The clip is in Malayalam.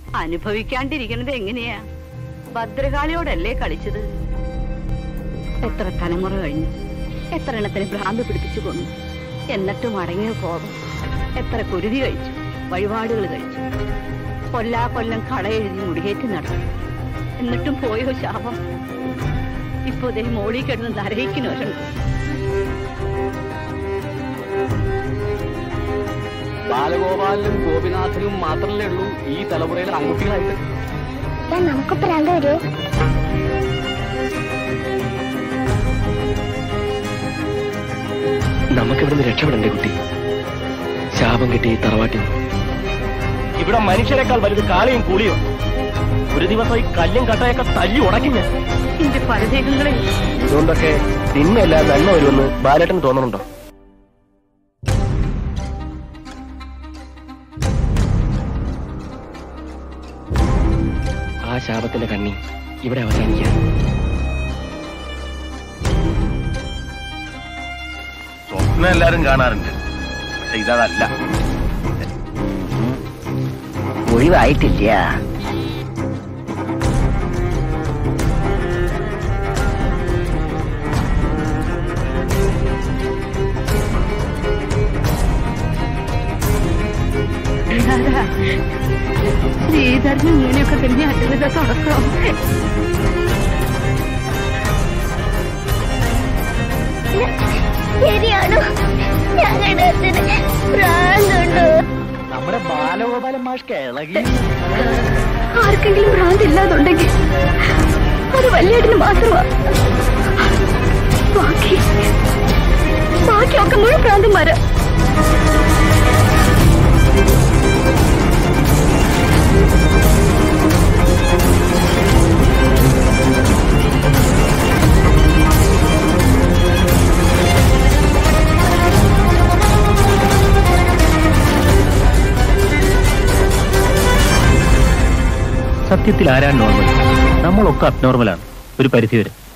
അനുഭവിക്കാണ്ടിരിക്കുന്നത് എങ്ങനെയാ ഭദ്രകാളിയോടല്ലേ കളിച്ചത് എത്ര തലമുറ കഴിഞ്ഞു എത്ര എണ്ണത്തിന് ഭ്രാന്ത് പിടിപ്പിച്ചു കൊന്നു എന്നിട്ടും അടങ്ങിയ കോപം എത്ര കുരുതി കഴിച്ചു വഴിപാടുകൾ കഴിച്ചു കൊല്ലാ കൊല്ലം കളയെഴുതി മുടിയേറ്റ് നടന്നു എന്നിട്ടും പോയോ ശാപം ഇപ്പൊ ദേ മോളി കിടന്ന് നരയിക്കുന്നവരുണ്ട് ബാലഗോപാലനും ഗോപിനാഥനും മാത്രമല്ലേ ഉള്ളൂ ഈ തലമുറയിലെ ആൺകുട്ടികളായിട്ട് നമുക്ക് പ്രാന്ത് വരുമോ നമുക്കിവിടുന്ന് രക്ഷപ്പെടണ്ടേ കുട്ടി ശാപം കിട്ടി ഈ തറവാട്ടിൽ ഇവിടെ മനുഷ്യരെക്കാൾ വലുത് കാളിയും കൂളിയും ഒരു ദിവസം ഈ കല്ലും കട്ടയൊക്കെ തല്ലി ഉടക്കി ഞാൻ എന്റെ പരദേഹങ്ങളെ ഇതുകൊണ്ടൊക്കെ തിന്മയല്ല നന്മ വരുമെന്ന് ബാലേട്ടന് തോന്നണുണ്ടോ ആ ശാപത്തിന്റെ കണ്ണി ഇവിടെ അവസാനിക്കാൻ സ്വപ്നം എല്ലാരും കാണാറുണ്ട് പക്ഷെ ഇതല്ല ഒഴിവായിട്ടില്ല ശ്രീധരനും ഇങ്ങനെയൊക്കെ തന്നെ അറ്റത തുടക്കം ശരിയാണോ ഞങ്ങളുടെ അച്ഛന് ഭ്രാന്തുണ്ടോ നമ്മുടെ ബാലഗോപാലൻ മാഷ് ഇളകി ആർക്കെങ്കിലും ഭ്രാന്ത് ഇല്ലാതുണ്ടെങ്കിൽ അത് വല്യേട്ടന് മാത്രമാ ബാക്കി ബാക്കിയൊക്കെ മുഴുവൻ ഭ്രാന്തന്മാരാ സത്യത്തിൽ ആരാണ് നോർമൽ നമ്മളൊക്കെ അബ്നോർമലാണ് ഒരു പരിധിവരെ